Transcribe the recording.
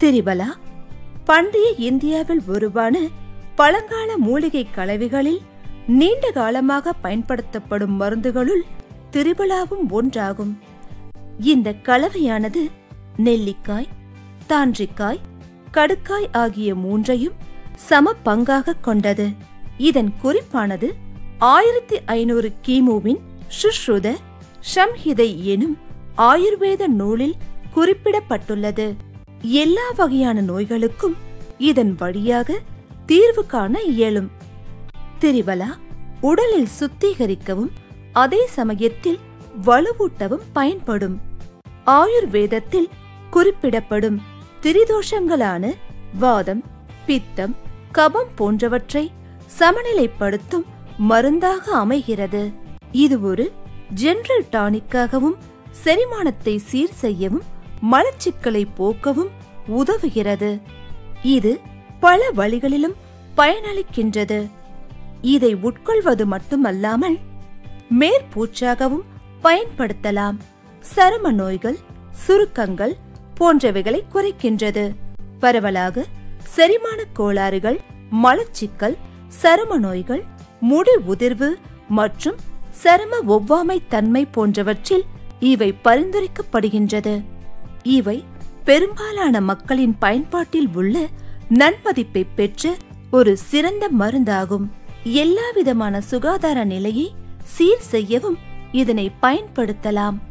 திரிபலா பண்டைய இந்தியாவில் உருவான பழங்கால மூலிகை கலவைகளில் நீண்ட காலமாக பயன்படுத்தப்படும் மருந்துகளுள் திரிபலாவும் ஒன்றாகும் இந்த கலவையானது நெல்லிக்காய் தான்றிக்காய் கடுக்காய் ஆகிய மூன்றையும் சம பங்காக கொண்டது இதன் குறிப்பானது ஆயிரத்தி ஐநூறு கிமுவின் சுஷ்ருத சம்ஹிதை எனும் ஆயுர்வேத நூலில் குறிப்பிடப்பட்டுள்ளது எல்லா வகையான நோய்களுக்கும் இதன் வழியாக தீர்வு காண இயலும் திரிவலா உடலில் சுத்திகரிக்கவும் அதே சமயத்தில் வலுவூட்டவும் பயன்படும் ஆயுர்வேதத்தில் குறிப்பிடப்படும் திரிதோஷங்களான வாதம் பித்தம் கபம் போன்றவற்றை சமநிலைப்படுத்தும் மருந்தாக அமைகிறது இது ஒரு ஜெனரல் டானிக்காகவும் செரிமானத்தை சீர் செய்யவும் மலச்சிக்கலை போக்கவும் உதவுகிறது இது பல வழிகளிலும் பயனளிக்கின்றது இதை உட்கொள்வது மட்டுமல்லாமல் மேற்பூச்சாகவும் பயன்படுத்தலாம் சரும நோய்கள் சுருக்கங்கள் போன்றவைகளை குறைக்கின்றது பரவலாக செரிமான கோளாறுகள் மலச்சிக்கல் சரும நோய்கள் முடி உதிர்வு மற்றும் சரும ஒவ்வாமை தன்மை போன்றவற்றில் இவை பரிந்துரைக்கப்படுகின்றது இவை பெரும்பாலான மக்களின் பயன்பாட்டில் உள்ள நன்மதிப்பை பெற்ற ஒரு சிறந்த மருந்தாகும் எல்லாவிதமான சுகாதார நிலையை சீர் செய்யவும் இதனை பயன்படுத்தலாம்